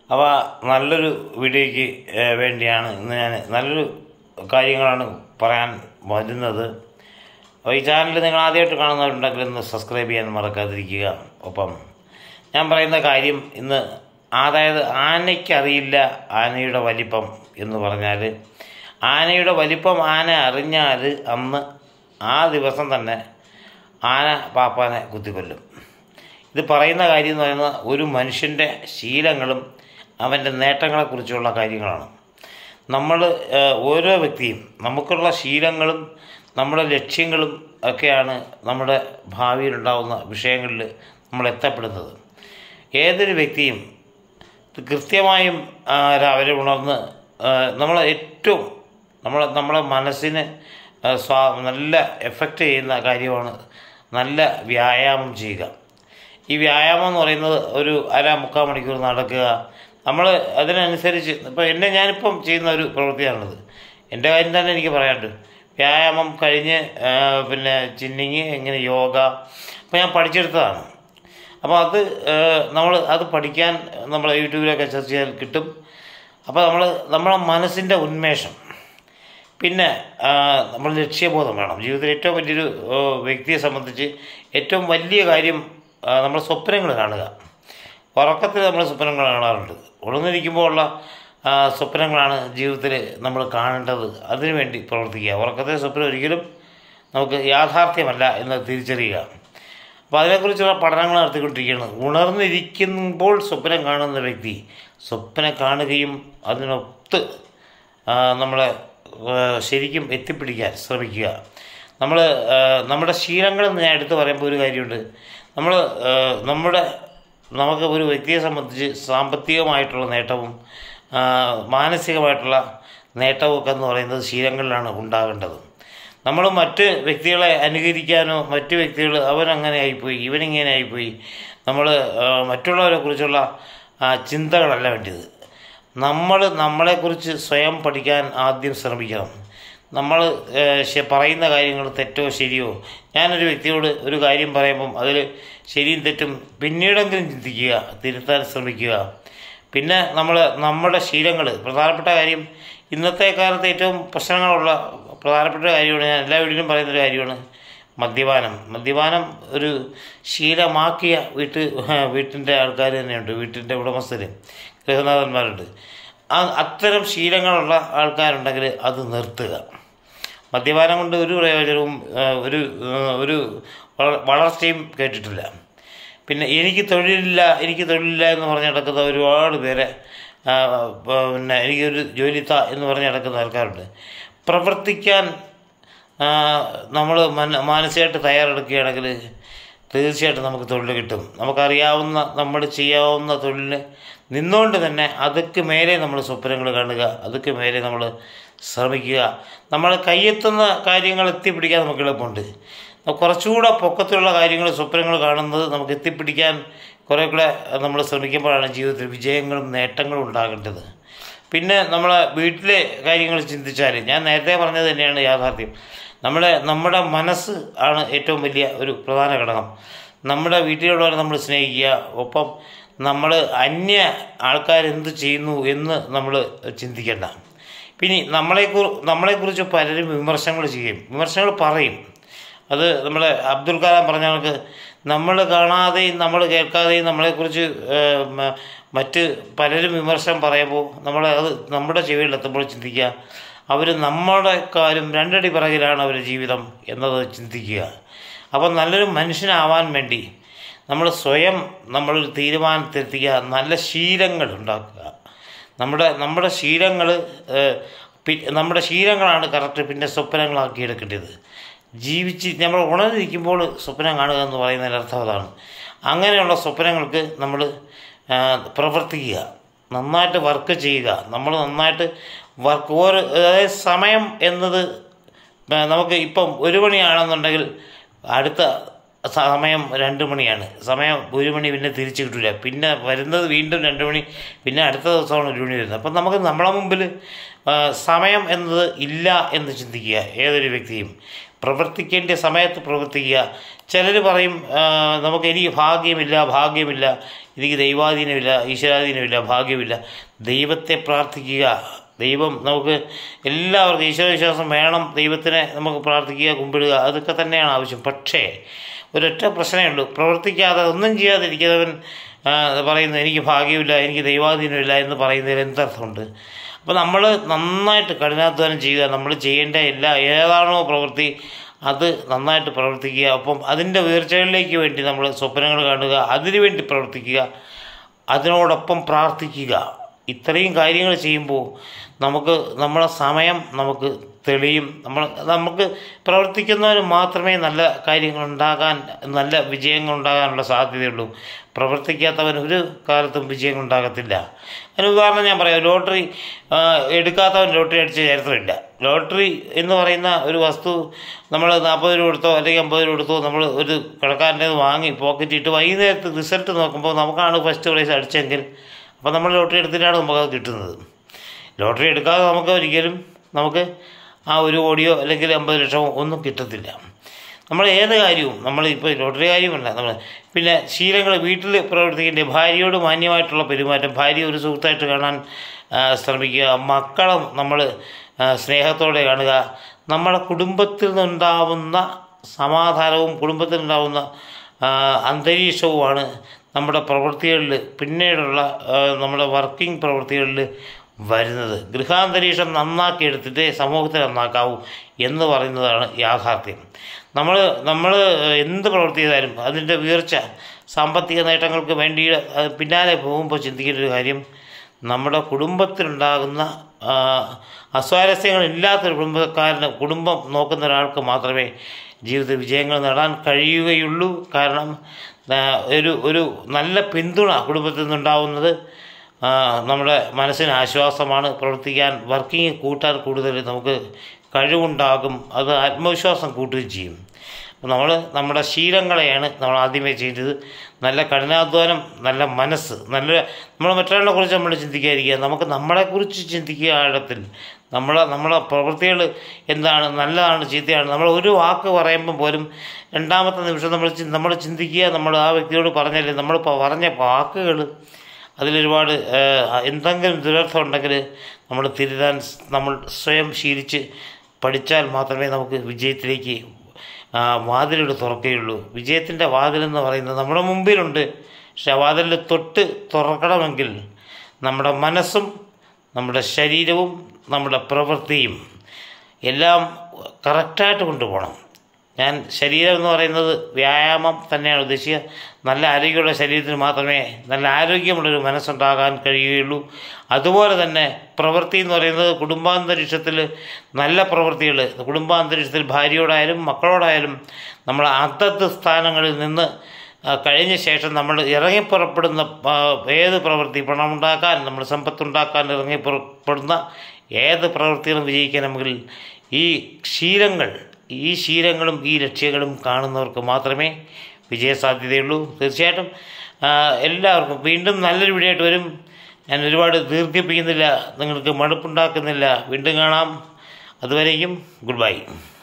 അപ്പോൾ നല്ലൊരു വീഡിയോയ്ക്ക് ഏഹ്, വേണ്ടിയാണ് ഇന്ന് ഞാൻ നല്ലൊരു കാര്യങ്ങളാണ് പറയാൻ വരുന്നത് അപ്പോൾ ഈ ചാനൽ നിങ്ങൾ ആദ്യമായിട്ട് കാണുന്നവരുണ്ടെങ്കിൽ ഒന്ന് സബ്സ്ക്രൈബ് ചെയ്യാൻ മറക്കാതിരിക്കുക ഒപ്പം ഞാൻ പറയുന്ന കാര്യം ഇന്ന് അതായത് ആനയ്ക്കറിയില്ല ആനയുടെ വലിപ്പം എന്ന് പറഞ്ഞാൽ ആനയുടെ വലിപ്പം ആന അറിഞ്ഞാൽ അന്ന് ആ ദിവസം തന്നെ ആന പാപ്പാനെ കുത്തിക്കൊല്ലും ഇത് പറയുന്ന കാര്യം എന്ന് പറയുന്നത് ഒരു മനുഷ്യൻ്റെ ശീലങ്ങളും അവൻ്റെ നേട്ടങ്ങളെക്കുറിച്ചുള്ള കാര്യങ്ങളാണ് നമ്മൾ ഏഹ്, ഓരോ വ്യക്തിയും നമുക്കുള്ള ശീലങ്ങളും നമ്മുടെ ലക്ഷ്യങ്ങളും ഒക്കെയാണ് നമ്മുടെ ഭാവിയിലുണ്ടാകുന്ന വിഷയങ്ങളിൽ നമ്മൾ എത്തപ്പെടുന്നത് ഏതൊരു വ്യക്തിയും ഇത് കൃത്യമായും ആ, രാവിലെ ഉണർന്ന് നമ്മൾ ഏറ്റവും നമ്മളെ നമ്മളെ മനസ്സിന് ആ, സ്വാ നല്ല എഫക്റ്റ് ചെയ്യുന്ന കാര്യമാണ് നല്ല വ്യായാമം ചെയ്യുക ഈ വ്യായാമം എന്ന് പറയുന്നത് ഒരു അര മുക്കാൽ മണിക്കൂർ നടക്കുക നമ്മൾ അതിനനുസരിച്ച് ഇപ്പോൾ എന്നെ ഞാനിപ്പം ചെയ്യുന്ന ഒരു പ്രവൃത്തിയാണിത് എൻ്റെ കാര്യം തന്നെ എനിക്ക് പറയാനുണ്ട് വ്യായാമം കഴിഞ്ഞ് ആ, പിന്നെ ചിന്നിങ് ഇങ്ങനെ യോഗ അപ്പോൾ ഞാൻ പഠിച്ചെടുത്തതാണ് അപ്പോൾ അത് നമ്മൾ അത് പഠിക്കാൻ നമ്മൾ യൂട്യൂബിലൊക്കെ സെർച്ച് ചെയ്താൽ കിട്ടും അപ്പോൾ നമ്മൾ നമ്മളെ മനസ്സിൻ്റെ ഉന്മേഷം പിന്നെ ആ, നമ്മൾ ലക്ഷ്യബോധം വേണം ജീവിതത്തിൽ ഏറ്റവും വലിയൊരു ആ, വ്യക്തിയെ സംബന്ധിച്ച് ഏറ്റവും വലിയ കാര്യം ആ, നമ്മൾ സ്വപ്നങ്ങൾ കാണുക ഉറക്കത്തിൽ നമ്മൾ സ്വപ്നങ്ങൾ കാണാറുണ്ട് ഉണർന്നിരിക്കുമ്പോൾ ഉള്ള ആ, സ്വപ്നങ്ങളാണ് ജീവിതത്തിൽ നമ്മൾ കാണേണ്ടത് അതിനുവേണ്ടി പ്രവർത്തിക്കുക ഉറക്കത്തെ സ്വപ്നം ഒരിക്കലും നമുക്ക് യാഥാർത്ഥ്യമല്ല എന്ന് തിരിച്ചറിയുക അപ്പോൾ അതിനെക്കുറിച്ചുള്ള പഠനങ്ങൾ നടത്തിക്കൊണ്ടിരിക്കുകയാണ് ഉണർന്നിരിക്കുമ്പോൾ സ്വപ്നം കാണുന്ന വ്യക്തി സ്വപ്നം കാണുകയും അതിനൊത്ത് ആ, നമ്മളെ ആ, ശരിക്കും എത്തിപ്പിടിക്കാൻ ശ്രമിക്കുക നമ്മൾ നമ്മുടെ ശീലങ്ങളെന്ന് ഞാൻ എടുത്ത് പറയുമ്പോൾ ഒരു കാര്യമുണ്ട് നമ്മൾ നമ്മുടെ നമുക്ക് ഒരു വ്യക്തിയെ സംബന്ധിച്ച് സാമ്പത്തികമായിട്ടുള്ള നേട്ടവും ആ, മാനസികമായിട്ടുള്ള നേട്ടവും ഒക്കെ എന്ന് പറയുന്നത് ശീലങ്ങളിലാണ് ഉണ്ടാകേണ്ടത് നമ്മൾ മറ്റ് വ്യക്തികളെ അനുകരിക്കാനോ മറ്റ് വ്യക്തികൾ അവനങ്ങനെ ആയിപ്പോയി ഇവനിങ്ങനെ ആയിപ്പോയി നമ്മൾ മറ്റുള്ളവരെ കുറിച്ചുള്ള ആ, ചിന്തകളല്ല വേണ്ടത് നമ്മൾ നമ്മളെക്കുറിച്ച് സ്വയം പഠിക്കാൻ ആദ്യം ശ്രമിക്കണം നമ്മൾ ഏഹ്, ശ- പറയുന്ന കാര്യങ്ങൾ തെറ്റോ ശരിയോ ഞാനൊരു വ്യക്തിയോട് ഒരു കാര്യം പറയുമ്പം അതിൽ ശരിയും തെറ്റും പിന്നീടെങ്കിലും ചിന്തിക്കുക തിരുത്താൻ ശ്രമിക്കുക പിന്നെ നമ്മൾ നമ്മുടെ ശീലങ്ങൾ പ്രധാനപ്പെട്ട കാര്യം ഇന്നത്തെ കാലത്ത് ഏറ്റവും പ്രശ്നങ്ങളുള്ള പ്രധാനപ്പെട്ട കാര്യമാണ് ഞാൻ എല്ലാ വീട്ടിലും പറയുന്നൊരു കാര്യമാണ് മദ്യപാനം മദ്യപാനം ഒരു ശീലമാക്കിയ വീട്ട് വീട്ടിൻ്റെ ആൾക്കാർ തന്നെയുണ്ട് വീട്ടിൻ്റെ ഉടമസ്ഥർ ഗൃഹനാഥന്മാരുണ്ട് ആ അത്തരം ശീലങ്ങളുള്ള ആൾക്കാരുണ്ടെങ്കിൽ അത് നിർത്തുക മദ്യപാനം കൊണ്ട് ഒരു പ്രയോജനവും ആ, ഒരു ആ, ഒരു വള- വളർച്ചയും കേട്ടിട്ടില്ല പിന്നെ എനിക്ക് തൊഴിലില്ല എനിക്ക് തൊഴിലില്ല എന്ന് പറഞ്ഞ് നടക്കുന്ന ഒരുപാട് പേരെ ആ, പിന്നെ എനിക്കൊരു ജോലി താ എന്ന് പറഞ്ഞ് നടക്കുന്ന ആൾക്കാരുണ്ട് പ്രവർത്തിക്കാൻ നമ്മൾ മാനസികമായിട്ട് തയ്യാറെടുക്കുകയാണെങ്കിൽ തീർച്ചയായിട്ടും നമുക്ക് തൊഴിൽ കിട്ടും നമുക്കറിയാവുന്ന നമ്മൾ ചെയ്യാവുന്ന തൊഴിലിന് നിന്നുകൊണ്ട് തന്നെ അതൊക്കെ മേലെ നമ്മൾ സ്വപ്നങ്ങൾ കാണുക അതൊക്കെ മേലെ നമ്മൾ ശ്രമിക്കുക നമ്മൾ കയ്യെത്തുന്ന കാര്യങ്ങൾ എത്തിപ്പിടിക്കാൻ നമുക്ക് എളുപ്പമുണ്ട് കുറച്ചുകൂടെ പൊക്കത്തിലുള്ള കാര്യങ്ങൾ സ്വപ്നങ്ങൾ കാണുന്നത് നമുക്ക് എത്തിപ്പിടിക്കാൻ കുറേ കൂടെ നമ്മൾ ശ്രമിക്കുമ്പോഴാണ് ജീവിതത്തിൽ വിജയങ്ങളും നേട്ടങ്ങളും ഉണ്ടാകേണ്ടത് പിന്നെ നമ്മളെ വീട്ടിലെ കാര്യങ്ങൾ ചിന്തിച്ചാൽ ഞാൻ നേരത്തെ പറഞ്ഞത് തന്നെയാണ് യാഥാർത്ഥ്യം നമ്മുടെ നമ്മുടെ മനസ്സ് ആണ് ഏറ്റവും വലിയ ഒരു പ്രധാന ഘടകം നമ്മുടെ വീട്ടിലുള്ളവരെ നമ്മൾ സ്നേഹിക്കുക ഒപ്പം നമ്മൾ അന്യ ആൾക്കാരെന്ത് ചെയ്യുന്നു എന്ന് നമ്മൾ ചിന്തിക്കേണ്ട പിന്നെ നമ്മളെക്കുറി നമ്മളെക്കുറിച്ച് പലരും വിമർശനങ്ങൾ ചെയ്യും വിമർശനങ്ങൾ പറയും അത് നമ്മൾ അബ്ദുൽ കലാം പറഞ്ഞ കണക്ക് നമ്മൾ കാണാതെയും നമ്മൾ കേൾക്കാതെയും നമ്മളെക്കുറിച്ച് ഏഹ്, മ- മറ്റ് പലരും വിമർശനം പറയുമ്പോൾ നമ്മൾ അത് നമ്മുടെ ചെവിയിലെത്തുമ്പോൾ ചിന്തിക്കുക അവർ നമ്മുടെ കാര്യം രണ്ടടി പിറകിലാണ് അവരുടെ ജീവിതം എന്നത് ചിന്തിക്കുക അപ്പം നല്ലൊരു മനുഷ്യനാവാൻ വേണ്ടി നമ്മൾ സ്വയം നമ്മളൊരു തീരുമാനത്തിലെത്തിക്കുക നല്ല ശീലങ്ങൾ ഉണ്ടാക്കുക നമ്മുടെ നമ്മുടെ ശീലങ്ങൾ നമ്മുടെ ശീലങ്ങളാണ് കറക്റ്റ് പിന്നെ സ്വപ്നങ്ങളാക്കി എടുക്കേണ്ടത് ജീവിച്ച് നമ്മൾ ഉണർന്നിരിക്കുമ്പോൾ സ്വപ്നം കാണുക എന്ന് പറയുന്നതിൻ്റെ അർത്ഥം അതാണ് അങ്ങനെയുള്ള സ്വപ്നങ്ങൾക്ക് നമ്മൾ പ്രവർത്തിക്കുക നന്നായിട്ട് വർക്ക് ചെയ്യുക നമ്മൾ നന്നായിട്ട് വർക്ക് ഓരോ അതായത് സമയം എന്നത് ആ, നമുക്ക് ഇപ്പം ഒരു മണിയാണെന്നുണ്ടെങ്കിൽ അടുത്ത സമയം രണ്ട് മണിയാണ് സമയം ഒരു മണി പിന്നെ തിരിച്ചു കിട്ടില്ല പിന്നെ വരുന്നത് വീണ്ടും രണ്ട് മണി പിന്നെ അടുത്ത ദിവസമാണ് ഒരു മണി വരുന്നത് അപ്പം നമുക്ക് നമ്മളെ മുമ്പിൽ ആ, സമയം എന്നത് ഇല്ല എന്ന് ചിന്തിക്കുക ഏതൊരു വ്യക്തിയും പ്രവർത്തിക്കേണ്ട സമയത്ത് പ്രവർത്തിക്കുക ചിലർ പറയും ആ, നമുക്ക് എനിക്ക് ഭാഗ്യമില്ല ഭാഗ്യമില്ല എനിക്ക് ദൈവാധീനമില്ല ഈശ്വരാധീനമില്ല ഭാഗ്യമില്ല ദൈവത്തെ പ്രാർത്ഥിക്കുക ദൈവം നമുക്ക് എല്ലാവർക്കും ഈശ്വരവിശ്വാസം വേണം ദൈവത്തിനെ നമുക്ക് പ്രാർത്ഥിക്കുക കുമ്പിടുക അതൊക്കെ തന്നെയാണ് ആവശ്യം പക്ഷേ ഒരൊറ്റ പ്രശ്നമേ ഉള്ളൂ പ്രവർത്തിക്കാതെ ഒന്നും ചെയ്യാതിരിക്കുന്നവൻ ആ, പറയുന്നു എനിക്ക് ഭാഗ്യമില്ല എനിക്ക് ദൈവാധീനമില്ല എന്ന് പറയുന്നതിൽ എന്തർത്ഥമുണ്ട് അപ്പോൾ നമ്മൾ നന്നായിട്ട് കഠിനാധ്വാനം ചെയ്യുക നമ്മൾ ചെയ്യേണ്ട എല്ലാ ഏതാണോ പ്രവൃത്തി അത് നന്നായിട്ട് പ്രവർത്തിക്കുക അപ്പം അതിൻ്റെ ഉയർച്ചകളിലേക്ക് വേണ്ടി നമ്മൾ സ്വപ്നങ്ങൾ കാണുക അതിനു വേണ്ടി പ്രവർത്തിക്കുക അതിനോടൊപ്പം പ്രാർത്ഥിക്കുക ഇത്രയും കാര്യങ്ങൾ ചെയ്യുമ്പോൾ നമുക്ക് നമ്മളെ സമയം നമുക്ക് തെളിയും നമ്മൾ നമുക്ക് പ്രവർത്തിക്കുന്നവന് മാത്രമേ നല്ല കാര്യങ്ങൾ ഉണ്ടാകാൻ നല്ല വിജയങ്ങൾ ഉണ്ടാകാനുള്ള സാധ്യതയുള്ളൂ പ്രവർത്തിക്കാത്തവൻ ഒരു കാലത്തും വിജയങ്ങൾ ഉണ്ടാകത്തില്ല അതിന് ഉദാഹരണം ഞാൻ പറയാം ലോട്ടറി ആ, എടുക്കാത്തവൻ ലോട്ടറി അടിച്ച ചരിത്രമില്ല ലോട്ടറി എന്ന് പറയുന്ന ഒരു വസ്തു നമ്മൾ നാൽപ്പത് രൂപ കൊടുത്തോ അല്ലെങ്കിൽ അമ്പത് രൂപ കൊടുത്തോ നമ്മൾ ഒരു കടക്കാരൻ്റെ വാങ്ങി പോക്കറ്റ് ഇട്ട് വൈകുന്നേരത്ത് റിസൾട്ട് നോക്കുമ്പോൾ നമുക്കാണ് ഫസ്റ്റ് പ്രൈസ് അടിച്ചെങ്കിൽ അപ്പോൾ നമ്മൾ ലോട്ടറി എടുത്തിട്ടാണ് നമുക്കത് കിട്ടുന്നത് ലോട്ടറി എടുക്കാതെ നമുക്ക് ഒരിക്കലും നമുക്ക് ആ ഒരു കോടിയോ അല്ലെങ്കിൽ അമ്പത് ലക്ഷമോ ഒന്നും കിട്ടത്തില്ല നമ്മൾ ഏത് കാര്യവും നമ്മൾ ഇപ്പോൾ ലോട്ടറി കാര്യമല്ല നമ്മൾ പിന്നെ ശീലങ്ങൾ വീട്ടിൽ പ്രവർത്തിക്കേണ്ട ഭാര്യയോട് മാന്യമായിട്ടുള്ള പെരുമാറ്റം ഭാര്യ ഒരു സുഹൃത്തായിട്ട് കാണാൻ ആ, ശ്രമിക്കുക മക്കളും നമ്മൾ ആ, സ്നേഹത്തോടെ കാണുക നമ്മുടെ കുടുംബത്തിൽ നിന്നുണ്ടാവുന്ന സമാധാനവും കുടുംബത്തിൽ ഉണ്ടാവുന്ന ആ, അന്തരീക്ഷവുമാണ് നമ്മുടെ പ്രവൃത്തികളിൽ പിന്നീടുള്ള ആ, നമ്മുടെ വർക്കിംഗ് പ്രവൃത്തികളിൽ വരുന്നത് ഗൃഹാന്തരീക്ഷം നന്നാക്കി എടുത്തിട്ട് സമൂഹത്തെ നന്നാക്കാവൂ എന്ന് പറയുന്നതാണ് യാഥാർത്ഥ്യം നമ്മൾ നമ്മൾ എന്ത് പ്രവൃത്തി ചെയ്താലും അതിൻ്റെ ഉയർച്ച സാമ്പത്തിക നേട്ടങ്ങൾക്ക് വേണ്ടി അത് പിന്നാലെ പോകുമ്പോൾ ചിന്തിക്കേണ്ട ഒരു കാര്യം നമ്മുടെ കുടുംബത്തിലുണ്ടാകുന്ന ആ, അസ്വാരസ്യങ്ങളില്ലാത്തൊരു കുടുംബക്കാരന് കുടുംബം നോക്കുന്ന ഒരാൾക്ക് മാത്രമേ ജീവിതത്തിൽ വിജയങ്ങൾ നേടാൻ കഴിയുകയുള്ളൂ കാരണം ആ, ഒരു ഒരു നല്ല പിന്തുണ കുടുംബത്തിൽ നിന്നുണ്ടാവുന്നത് ആ, നമ്മുടെ മനസ്സിന് ആശ്വാസമാണ് പ്രവർത്തിക്കാൻ വർക്കിംഗ് കൂട്ടാൻ കൂടുതൽ നമുക്ക് കഴിവുണ്ടാകും അത് ആത്മവിശ്വാസം കൂട്ടുകയും ചെയ്യും അപ്പോൾ നമ്മൾ നമ്മുടെ ശീലങ്ങളെയാണ് നമ്മൾ ആദ്യമേ ചെയ്തത് നല്ല കഠിനാധ്വാനം നല്ല മനസ്സ് നല്ല നമ്മൾ മറ്റൊരാളെ കുറിച്ച് നമ്മൾ ചിന്തിക്കാതിരിക്കുക നമുക്ക് നമ്മളെക്കുറിച്ച് ചിന്തിക്കുക ആഴത്തിൽ നമ്മളെ നമ്മളെ പ്രവൃത്തികൾ എന്താണ് നല്ലതാണ് ചീത്തയാണ് നമ്മൾ ഒരു വാക്ക് പറയുമ്പോൾ പോലും രണ്ടാമത്തെ നിമിഷം നമ്മൾ ചി- നമ്മൾ ചിന്തിക്കുക നമ്മൾ ആ വ്യക്തിയോട് പറഞ്ഞല്ലേ നമ്മൾ പറഞ്ഞ വാക്കുകൾ അതിലൊരുപാട് ഏഹ്, എന്തെങ്കിലും ദുരർത്ഥം ഉണ്ടെങ്കിൽ നമ്മൾ തിരുതാൻ സ് നമ്മൾ സ്വയം ശീലിച്ച് പഠിച്ചാൽ മാത്രമേ നമുക്ക് വിജയത്തിലേക്ക് ആ, വാതിലുകൾ തുറക്കുകയുള്ളൂ വിജയത്തിൻ്റെ വാതിലെന്ന് പറയുന്നത് നമ്മുടെ മുമ്പിലുണ്ട് പക്ഷെ ആ വാതിലിൽ തൊട്ട് തുറക്കണമെങ്കിൽ നമ്മുടെ മനസ്സും നമ്മുടെ ശരീരവും നമ്മുടെ പ്രവൃത്തിയും എല്ലാം കറക്റ്റായിട്ട് കൊണ്ടുപോകണം ഞാൻ ശരീരം എന്ന് പറയുന്നത് വ്യായാമം തന്നെയാണ് ഉദ്ദേശിക്കുക നല്ല ആരോഗ്യമുള്ള ശരീരത്തിന് മാത്രമേ നല്ല ആരോഗ്യമുള്ളൊരു മനസ്സുണ്ടാകാൻ കഴിയുകയുള്ളൂ അതുപോലെ തന്നെ പ്രവൃത്തി എന്ന് പറയുന്നത് കുടുംബാന്തരീക്ഷത്തിൽ നല്ല പ്രവൃത്തികൾ കുടുംബാന്തരീക്ഷത്തിൽ ഭാര്യയോടായാലും മക്കളോടായാലും നമ്മൾ അതത് സ്ഥാനങ്ങളിൽ നിന്ന് ആ, കഴിഞ്ഞ ശേഷം നമ്മൾ ഇറങ്ങിപ്പുറപ്പെടുന്ന ആ, ഏത് പ്രവൃത്തി പണമുണ്ടാക്കാൻ നമ്മൾ സമ്പത്തുണ്ടാക്കാൻ ഇറങ്ങിപ്പുറപ്പെടുന്ന ഏത് പ്രവൃത്തികളും വിജയിക്കണമെങ്കിൽ ഈ ശീലങ്ങൾ ഈ ശീലങ്ങളും ഈ ലക്ഷ്യങ്ങളും കാണുന്നവർക്ക് മാത്രമേ വിജയസാധ്യതയുള്ളൂ തീർച്ചയായിട്ടും ആ, എല്ലാവർക്കും വീണ്ടും നല്ലൊരു വീഡിയോ ആയിട്ട് വരും ഞാൻ ഒരുപാട് ദീർഘിപ്പിക്കുന്നില്ല നിങ്ങൾക്ക് മടുപ്പുണ്ടാക്കുന്നില്ല വീണ്ടും കാണാം അതുവരേക്കും ഗുഡ് ബൈ